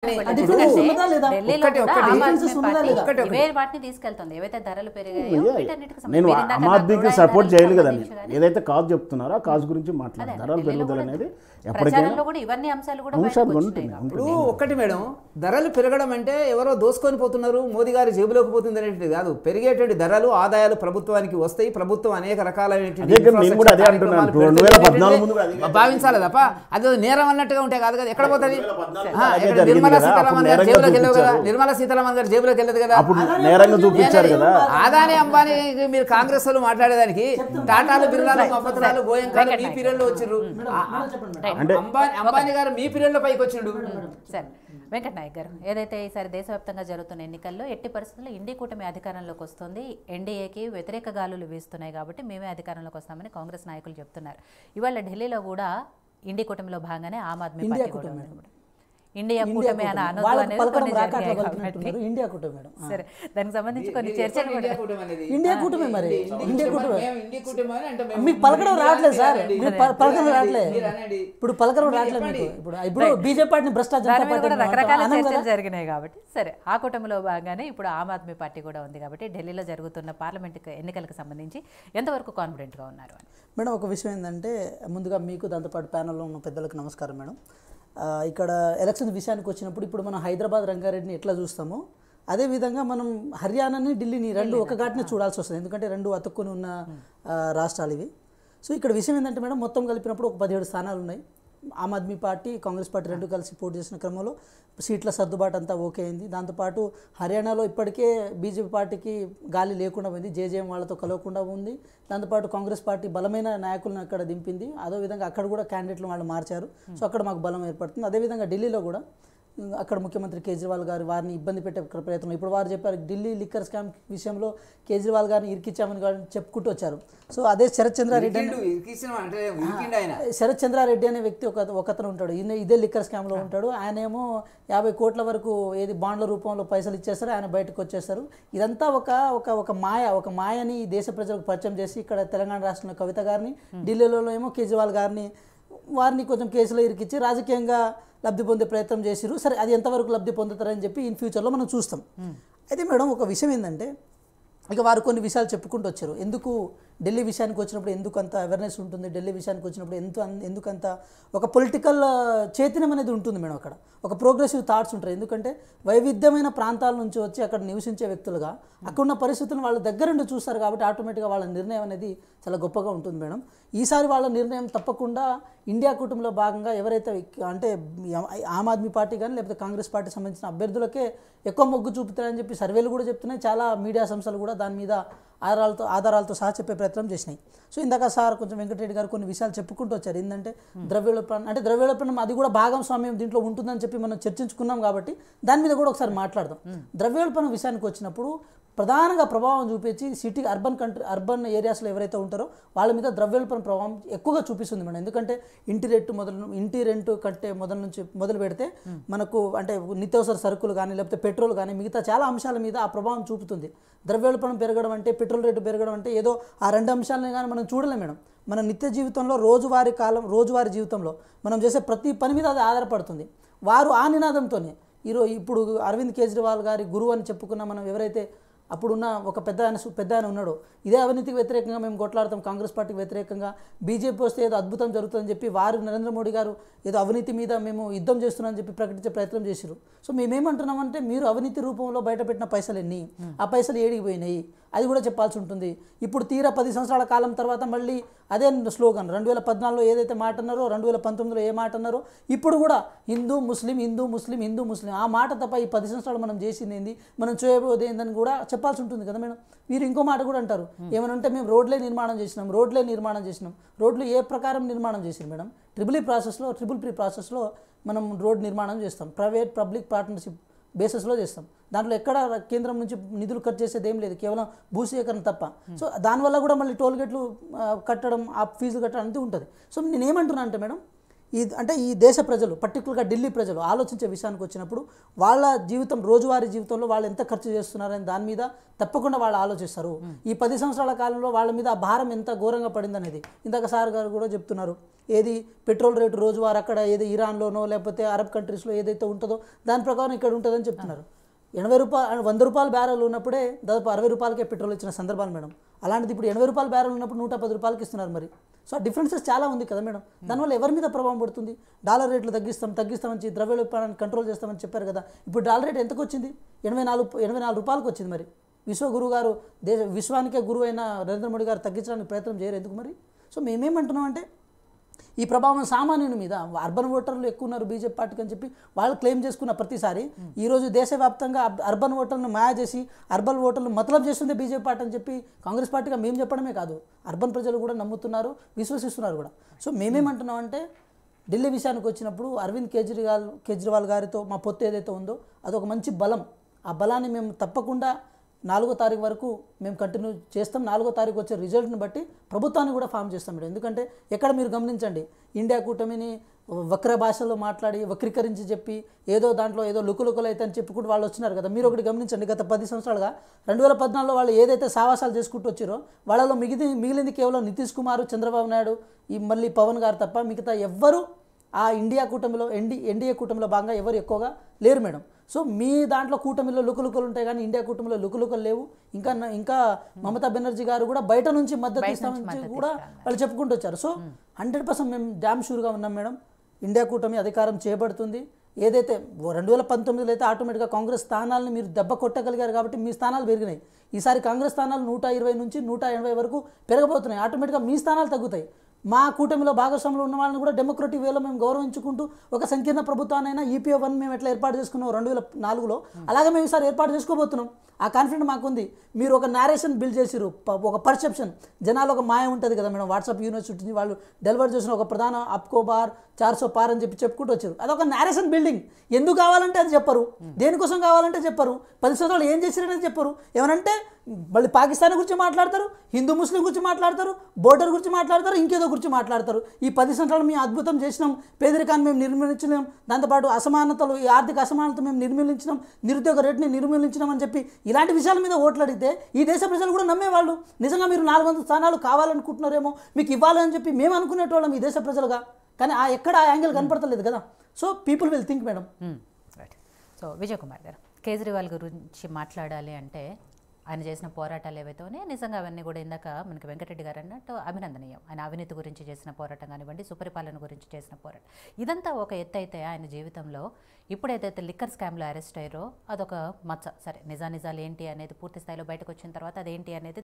ఒకటి- వెళ్ళదు. అంటే ఎందుకంటే ఉన్నదా లేదా? ఢిల్లీలో ఒక్కటి- కూడా ఒక్కటి ఆమ్ ఆద్మీ differences ఉన్నదా పార్టీ లేదా? ఒక్కటి- ఇవే వాటిని తీసుకెళ్తుంది ఏవైతే ధరలు పెరిగాయో Yeah. వీటన్నిటికి సంబంధించి నేను మీరు ఇందాక ఆమ్ ఆద్మీకి నాకు సపోర్ట్ ధరలకు చేయలేదు కదండి సంబంధించి కానీ ఏదైతే కాజ్ చెప్తున్నారో ఆ కాజ్ గురించి అదే మాట్లాడారు అదే, ధరలు ఢిల్లీలో పెరుగుదల కూడా అనేది ఎప్పటికైనా ప్రచారంలో కూడా ఇవన్నీ అంశాలు కూడా అంశాలు బయటకు ఉంటుంది వచ్చినాయి ఉంటుంది. ఇప్పుడు ఒక్కటి మేడం ధరలు పెరగడం అంటే ఎవరో దోసుకొని పోతున్నారు మోదీ గారి జేబులోకి పోతుంది అనేటువంటిది కాదు పెరిగేటువంటి ధరలు ఆదాయాలు ప్రభుత్వానికి వస్తాయి ప్రభుత్వం అనేక రకాలైనటువంటి అదే కదా, నేను కూడా అదే అంటున్నాను. కార్యక్రమాలు రెండు వేల పెడుతుంది పద్నాలుగు ముందు కూడా అదే అనేటువంటిది భావించాలి తప్ప అది నేరం అన్నట్టుగా ఉంటే కాదు కదా ఎక్కడ పోతుంది ఆ, అలాగే ఎక్కడ జరిగింది నిర్మలా కదా, సీతారామన్ అప్పుడు గారి నేరంగా జేబులోకి వెళ్ళదు కదా చూపించారు. నిర్మలా సీతారామన్ గారి జేబులోకి వెళ్ళదు కదా అప్పుడు నేరంగా చూపించారు కదా ఆదాని అంబానీ మీరు కాంగ్రెస్ వాళ్ళు మాట్లాడేదానికి టాటాలు బిర్లాలు అభద్రాలు గోయంకాలు మీ పీరియడ్ లో వచ్చిర్రు ఆ- ఆ- అంటే- అంబానీ అంబానీ గారు మీ పీరియడ్ లో పైకి వచ్చిండు సరే వెంకట నాయక్ గారు ఏదైతే ఈసారి దేశవ్యాప్తంగా జరుగుతున్న ఎన్నికల్లో ఎట్టి పరిస్థితుల్లో ఇండి కూటమి అధికారంలోకి వస్తుంది ఎన్డీఏకి వ్యతిరేక గాలులు వీస్తున్నాయి కాబట్టి మేమే అధికారంలోకి వస్తామని కాంగ్రెస్ నాయకులు చెప్తున్నారు ఇవాళ ఢిల్లీలో కూడా ఇండి కూటమిలో భాగంగానే ఆమ్ ఆద్మీ ఇండియా పార్టీ కూడా కూటమి ఉంది. మేడం. ఇండియా ఇండియా కూటమి అని కూటమి. అనొద్దు వాళ్ళకి అనేది పలకడం కొన్ని రాక అట్లా జరిగాయి పలుకుతున్నట్టున్నారు. కాబట్టి. ఇండియా కూటమి మేడం ఆ. సరే దానికి సంబంధించి కొన్ని చర్చలు కూడా ఇండియా కూటమి మరి ఇండియా కూటమి ఇండియా కూటమి అని అంటే మేము- మీకు పలకడం రావట్లేదు సార్ మీరు మీరు అనండి. పల- పలకడం మీరు రావట్లేదు అనండి. మీరు అనండి. ఇప్పుడు పలకడం మీరు రావట్లేదు చెప్పండి. మీకు ఇప్పుడు ఇప్పుడు బీజేపీ పార్టీని భ్రష్టాచార దాని మీద పార్టీ కూడా అని రకరకాల అనం చర్చలు కదా జరిగినాయి కాబట్టి సరే ఆ కూటమిలో భాగంగానే ఇప్పుడు ఆమ్ ఆద్మీ పార్టీ కూడా ఉంది కాబట్టి ఢిల్లీలో జరుగుతున్న పార్లమెంట్ ఎన్నికలకు సంబంధించి ఎంతవరకు కాన్ఫిడెంట్గా ఉన్నారు అని మేడం ఒక విషయం ఏంటంటే ముందుగా మీకు దాంతోపాటు ప్యానల్లో ఉన్న పెద్దలకు నమస్కారం మేడం ఆ, ఇక్కడ ఎలక్షన్ విషయానికి వచ్చినప్పుడు ఇప్పుడు మనం హైదరాబాద్ రంగారెడ్డిని ఎట్లా చూస్తామో అదేవిధంగా మనం హర్యానాని ఢిల్లీని రెండు ఒక ఘాటిని చూడాల్సి వస్తుంది ఎందుకంటే రెండు అతుక్కుని ఉన్న ఆ, రాష్ట్రాలు ఇవి సో ఇక్కడ విషయం ఏంటంటే మేడం మొత్తం కలిపినప్పుడు ఒక పదిహేడు స్థానాలు ఉన్నాయి ఆమ్ ఆద్మీ పార్టీ కాంగ్రెస్ పార్టీ రెండు కలిసి పోటీ చేసిన క్రమంలో సీట్ల సర్దుబాటు అంతా ఓకే అయింది దాంతోపాటు హర్యానాలో ఇప్పటికే బీజేపీ పార్టీకి గాలి లేకుండా పోయింది జేజేఎం వాళ్ళతో కలవకుండా ఉంది దాంతోపాటు కాంగ్రెస్ పార్టీ బలమైన నాయకులను అక్కడ దింపింది అదేవిధంగా అక్కడ కూడా క్యాండిడేట్లు వాళ్ళు మార్చారు సో అక్కడ మాకు బలం ఏర్పడుతుంది అదేవిధంగా ఢిల్లీలో కూడా ఉమ్, అక్కడ ముఖ్యమంత్రి కేజ్రీవాల్ గారు వారిని ఇబ్బంది పెట్టే ప్ర- ప్రయత్నం ఇప్పుడు వారు చెప్పారు ఢిల్లీ లిక్కర్ స్కామ్ విషయంలో కేజ్రీవాల్ గారిని ఇరికిచ్చామని గారు చెప్పుకుంటూ వచ్చారు సో అదే శరత్ చంద్రారెడ్డి అని ఇరికిండు, ఇరికించిన అంటే ఇరికిండు ఆయన శరత్ చంద్రారెడ్డి అనే వ్యక్తి ఒక ఒకతను ఉంటాడు ఈయన ఇదే లిక్కర్ స్కామ్లో ఉంటాడు ఆయన ఏమో యాభై కోట్ల వరకు ఏది బాండ్ల రూపంలో పైసలు ఇచ్చేస్తారు ఆయన బయటకు వచ్చేస్తారు ఇదంతా ఒక ఒక ఒక మాయ ఒక మాయని ఈ దేశ ప్రజలకు పరిచయం చేసి ఇక్కడ తెలంగాణ రాష్ట్రంలో కవిత గారిని ఢిల్లీలో ఏమో కేజ్రీవాల్ గారిని వారిని కొంచెం కేసులో ఇరికిచ్చి రాజకీయంగా లబ్ధి పొందే ప్రయత్నం చేసిరు సరే అది ఎంతవరకు లబ్ధి పొందుతారని చెప్పి ఇన్ ఫ్యూచర్లో మనం చూస్తాం అయితే మేడం ఒక విషయం ఏంటంటే ఇక వారు కొన్ని విషయాలు చెప్పుకుంటూ వచ్చారు ఎందుకు ఢిల్లీ విషయానికి వచ్చినప్పుడు ఎందుకు అంత అవేర్నెస్ ఉంటుంది ఢిల్లీ విషయానికి వచ్చినప్పుడు ఎంత ఎందుకంత ఒక పొలిటికల్ చైతన్యం అనేది ఉంటుంది మేడం అక్కడ ఒక ప్రోగ్రెసివ్ థాట్స్ ఉంటాయి ఎందుకంటే వైవిధ్యమైన ప్రాంతాల నుంచి వచ్చి అక్కడ నివసించే వ్యక్తులుగా అక్కడ ఉన్న పరిస్థితులను వాళ్ళ దగ్గరుండి చూస్తారు కాబట్టి ఆటోమేటిక్గా వాళ్ళ నిర్ణయం అనేది చాలా గొప్పగా ఉంటుంది మేడం ఈసారి వాళ్ళ నిర్ణయం తప్పకుండా ఇండియా కూటమిలో భాగంగా ఎవరైతే అంటే ఆమ్ ఆద్మీ పార్టీ కానీ లేకపోతే కాంగ్రెస్ పార్టీ సంబంధించిన అభ్యర్థులకే ఎక్కువ మొగ్గు చూపుతారని చెప్పి సర్వేలు కూడా చెప్తున్నాయి చాలా మీడియా సంస్థలు కూడా దాని మీద ఆధారాలతో ఆధారాలతో సహా చెప్పే ప్రయత్నం చేసినాయి సో ఇందాక సార్ కొంచెం వెంకటరెడ్డి గారు కొన్ని విషయాలు చెప్పుకుంటూ వచ్చారు ఏంటంటే ద్రవ్యోల్బణం అంటే ద్రవ్యోల్బణం అది కూడా భాగస్వామ్యం దీంట్లో ఉంటుందని చెప్పి మనం చర్చించుకున్నాం కాబట్టి దాని మీద కూడా ఒకసారి మాట్లాడదాం ద్రవ్యోల్బణం విషయానికి వచ్చినప్పుడు ప్రధానంగా ప్రభావం చూపించి సిటీ అర్బన్ కంట్రీ అర్బన్ ఏరియాస్లో ఎవరైతే ఉంటారో వాళ్ళ మీద ద్రవ్యోల్బణ ప్రభావం ఎక్కువగా చూపిస్తుంది మేడం ఎందుకంటే ఇంటి రేటు మొదలు ఇంటి రెంట్ కట్టే మొదలు నుంచి మొదలు పెడితే మనకు అంటే నిత్యావసర సరుకులు కానీ లేకపోతే పెట్రోల్ కానీ మిగతా చాలా అంశాల మీద ఆ ప్రభావం చూపుతుంది ద్రవ్యోల్బణం పెరగడం అంటే పెట్రోల్ రేటు పెరగడం అంటే ఏదో ఆ రెండు అంశాలని కానీ మనం చూడలేం మేడం మన నిత్య జీవితంలో రోజువారీ కాలం రోజువారీ జీవితంలో మనం చేసే ప్రతి పని మీద అది ఆధారపడుతుంది వారు ఆ నినాదంతోనే ఈరోజు ఇప్పుడు అరవింద్ కేజ్రీవాల్ గారి గురువు అని చెప్పుకున్న మనం ఎవరైతే అప్పుడున్న ఒక పెద్ద ఆయన సు- పెద్ద ఆయన ఉన్నాడు ఇదే అవినీతికి వ్యతిరేకంగా మేము కొట్లాడతాం కాంగ్రెస్ పార్టీకి వ్యతిరేకంగా బీజేపీ వస్తే ఏదో అద్భుతం జరుగుతుందని చెప్పి వారు నరేంద్ర మోడీ గారు ఏదో అవినీతి మీద మేము యుద్ధం చేస్తున్నామని చెప్పి ప్రకటించే ప్రయత్నం చేశారు సో మేమేమంటున్నామంటే మీరు అవినీతి రూపంలో బయటపెట్టిన పైసలు ఎన్ని ఆ పైసలు ఏడికి పోయినాయి అది కూడా చెప్పాల్సి ఉంటుంది ఇప్పుడు తీరా పది సంవత్సరాల కాలం తర్వాత మళ్ళీ అదే స్లోగన్ రెండు వేల పద్నాలుగులో ఏదైతే మాట అన్నారో రెండు వేల పంతొమ్మిదిలో ఏ మాట అన్నారో ఇప్పుడు కూడా హిందూ ముస్లిం హిందూ ముస్లిం హిందూ ముస్లిం ఆ మాట తప్ప ఈ పది సంవత్సరాలు మనం చేసింది ఏంది మనం చేయబోయేది ఏందని కూడా చెప్పాల్సి ఉంటుంది కదా మేడం వీరు ఇంకో మాట కూడా అంటారు ఏమని అంటే మేము రోడ్లే నిర్మాణం చేసినాం రోడ్లే నిర్మాణం చేసినాం రోడ్లు ఏ ప్రకారం నిర్మాణం చేసారు మేడం ట్రిపుల్ ఈ ప్రాసెస్లో ట్రిపుల్ ప్రీ ప్రాసెస్లో మనం రోడ్ నిర్మాణం చేస్తాం ప్రైవేట్ పబ్లిక్ పార్ట్నర్షిప్ బేసిస్లో చేస్తాం దాంట్లో ఎక్కడ కేంద్రం నుంచి నిధులు ఖర్చు చేసేది ఏం లేదు కేవలం భూసేకరణ తప్ప సో దానివల్ల కూడా మళ్ళీ టోల్ గేట్లు ఆ, కట్టడం ఆ ఫీజులు కట్టడం అంతే ఉంటుంది సో నేను ఏమంటున్నా అంటే మేడం ఈ అంటే ఈ దేశ ప్రజలు పర్టికులర్గా ఢిల్లీ ప్రజలు ఆలోచించే విషయానికి వచ్చినప్పుడు వాళ్ళ జీవితం రోజువారీ జీవితంలో వాళ్ళు ఎంత ఖర్చు చేస్తున్నారని దాని మీద తప్పకుండా వాళ్ళు ఆలోచిస్తారు ఈ పది సంవత్సరాల కాలంలో వాళ్ళ మీద ఆ భారం ఎంత ఘోరంగా పడింది అనేది ఇందాక సార్ గారు కూడా చెప్తున్నారు ఏది పెట్రోల్ రేటు రోజువారీ అక్కడ ఏది ఇరాన్లోనో లేకపోతే అరబ్ కంట్రీస్లో ఏదైతే ఉంటుందో దాని ప్రకారం ఇక్కడ ఉంటుందని చెప్తున్నారు ఎనభై రూపాయలు వంద రూపాయల బ్యారెల్ ఉన్నప్పుడే దాదాపు అరవై రూపాయలకే పెట్రోల్ ఇచ్చిన సందర్భాలు మేడం అలాంటిది ఇప్పుడు ఎనభై రూపాయల బ్యారెల్ ఉన్నప్పుడు నూట పది రూపాయలకి ఇస్తున్నారు మరి సో ఆ డిఫరెన్సెస్ చాలా ఉంది కదా మేడం దానివల్ల ఎవరి మీద ప్రభావం పడుతుంది డాలర్ రేట్లు తగ్గిస్తాం తగ్గిస్తామని చెప్పి ద్రవ్యోల్బణాన్ని కంట్రోల్ చేస్తామని చెప్పారు కదా ఇప్పుడు డాలర్ రేట్ ఎంతకు వచ్చింది ఎనభై నాలుగు ఎనభై నాలుగు రూపాయలకు వచ్చింది మరి విశ్వగురు గారు దేశ విశ్వానికే గురువు అయిన నరేంద్ర మోడీ గారు తగ్గించడానికి ప్రయత్నం చేయరు ఎందుకు మరి సో మేమేమంటున్నాం అంటే ఈ ప్రభావం సామాన్యుని మీద అర్బన్ ఓటర్లు ఎక్కువ ఉన్నారు బీజేపీ పార్టీకి అని చెప్పి వాళ్ళు క్లెయిమ్ చేసుకున్న ప్రతిసారి ఈరోజు దేశవ్యాప్తంగా అబ్- అర్బన్ ఓటర్లను మాయ చేసి అర్బన్ ఓటర్లు మతలబ్ చేస్తుంది బీజేపీ పార్టీ అని చెప్పి కాంగ్రెస్ పార్టీగా మేము చెప్పడమే కాదు అర్బన్ ప్రజలు కూడా నమ్ముతున్నారు విశ్వసిస్తున్నారు కూడా సో మేమేమంటున్నాం అంటే ఢిల్లీ విషయానికి వచ్చినప్పుడు అరవింద్ కేజ్రీవాల్ కేజ్రీవాల్ గారితో మా పొత్తు ఏదైతే ఉందో అదొక మంచి బలం ఆ బలాన్ని మేము తప్పకుండా నాలుగో తారీఖు వరకు మేము కంటిన్యూ చేస్తాం నాలుగో తారీఖు వచ్చే రిజల్ట్ని బట్టి ప్రభుత్వాన్ని కూడా ఫామ్ చేస్తాం మేడం ఎందుకంటే ఎక్కడ మీరు గమనించండి ఇండియా కూటమిని వక్ర భాషలో మాట్లాడి వక్రీకరించి చెప్పి ఏదో దాంట్లో ఏదో లుకులుకులు అయితే అని చెప్పుకుంటూ వాళ్ళు వచ్చినారు కదా మీరు ఒకటి గమనించండి గత పది సంవత్సరాలుగా రెండు వేల పద్నాలుగులో వాళ్ళు ఏదైతే సావాసాలు చేసుకుంటూ వచ్చారో వాళ్ళలో మిగిలి మిగిలింది కేవలం నితీష్ కుమార్ చంద్రబాబు నాయుడు ఈ మళ్ళీ పవన్ గారు తప్ప మిగతా ఎవ్వరూ ఆ ఇండియా కూటమిలో ఎన్డీ ఎన్డీఏ కూటమిలో భాగంగా ఎవరు ఎక్కువగా లేరు మేడం సో మీ దాంట్లో కూటమిలో లుకులుకలు ఉంటాయి కానీ ఇండియా కూటమిలో లుకులుకలు లేవు ఇంకా నా- ఇంకా మమతా బెనర్జీ గారు కూడా బయట నుంచి మద్దతు ఇస్తామని కూడా వాళ్ళు చెప్పుకుంటూ వచ్చారు సో హండ్రెడ్ పర్సెంట్ మేము డ్యామ్ షూర్గా ఉన్నాం మేడం ఇండియా కూటమి అధికారం చేయబడుతుంది ఏదైతే రెండు వేల పంతొమ్మిదిలో అయితే ఆటోమేటిక్గా కాంగ్రెస్ స్థానాలను మీరు దెబ్బ కొట్టగలిగారు కాబట్టి మీ స్థానాలు పెరిగినాయి ఈసారి కాంగ్రెస్ స్థానాలు నూట ఇరవై నుంచి నూట ఎనభై వరకు పెరగబోతున్నాయి ఆటోమేటిక్గా మీ స్థానాలు తగ్గుతాయి మా కూటమిలో భాగస్వాములు ఉన్న వాళ్ళని కూడా డెమోక్రటిక్ వేలో మేము గౌరవించుకుంటూ ఒక సంకీర్ణ ప్రభుత్వాన్నైనా ఈపీఓ వన్ మేము ఎట్లా ఏర్పాటు చేసుకున్నాం రెండు వేల నాలుగులో అలాగే మేము ఈసారి ఏర్పాటు చేసుకోబోతున్నాం ఆ కాన్ఫిడెంట్ మాకుంది మీరు ఒక నారేషన్ బిల్డ్ చేసిరు ప- ఒక పర్సెప్షన్ జనాలు ఒక మాయ ఉంటుంది కదా మేడం వాట్సాప్ యూనివర్సిటీ వాళ్ళు డెలివర్ చేసిన ఒక ప్రధాన అప్కో బార్ చార్సో పార్ అని చెప్పి చెప్పుకుంటూ వచ్చారు అదొక నారేషన్ బిల్డింగ్ ఎందుకు కావాలంటే అది చెప్పరు దేనికోసం కావాలంటే చెప్పరు పది సంవత్సరాలు ఏం చేసిరనేది చెప్పరు ఏమనంటే మళ్ళీ పాకిస్తాన్ గురించి మాట్లాడతారు హిందూ ముస్లిం గురించి మాట్లాడతారు బోర్డర్ గురించి మాట్లాడతారు ఇంకేదో గురించి మాట్లాడతారు ఈ పది సంవత్సరాలు మేము అద్భుతం చేసినాం పేదరికాన్ని మేము నిర్మూలించినాం దాంతోపాటు అసమానతలు ఈ ఆర్థిక అసమానత మేము నిర్మూలించినాం నిరుద్యోగ రేటుని నిర్మూలించినాం అని చెప్పి ఇలాంటి విషయాల మీద ఓట్లు అడిగితే ఈ దేశ ప్రజలు కూడా నమ్మేవాళ్ళు నిజంగా మీరు నాలుగు వందల స్థానాలు కావాలనుకుంటున్నారేమో మీకు ఇవ్వాలని చెప్పి మేము అనుకునేటోళ్ళం ఈ దేశ ప్రజలుగా కానీ ఆ ఎక్కడ ఆ యాంగిల్ కనపడతలేదు కదా so people will think madam right so Vijay Kumar garu Kejriwal గురించి మాట్లాడాలి అంటే ఆయన చేసిన పోరాటాలు ఏవైతే ఉన్నాయో నిజంగా అవన్నీ కూడా ఇందాక మనకి వెంకటరెడ్డి గారు అన్నట్టు అభినందనీయం ఆయన అవినీతి గురించి చేసిన పోరాటం కానివ్వండి సుపరిపాలన గురించి చేసిన పోరాటం ఇదంతా ఒక ఎత్తు అయితే ఆయన జీవితంలో ఇప్పుడు ఏదైతే లిక్కర్ స్కామ్లో అరెస్ట్ అయ్యారో అదొక మచ్చ సరే నిజా నిజాలు ఏంటి అనేది పూర్తి స్థాయిలో బయటకు వచ్చిన తర్వాత అదేంటి అనేది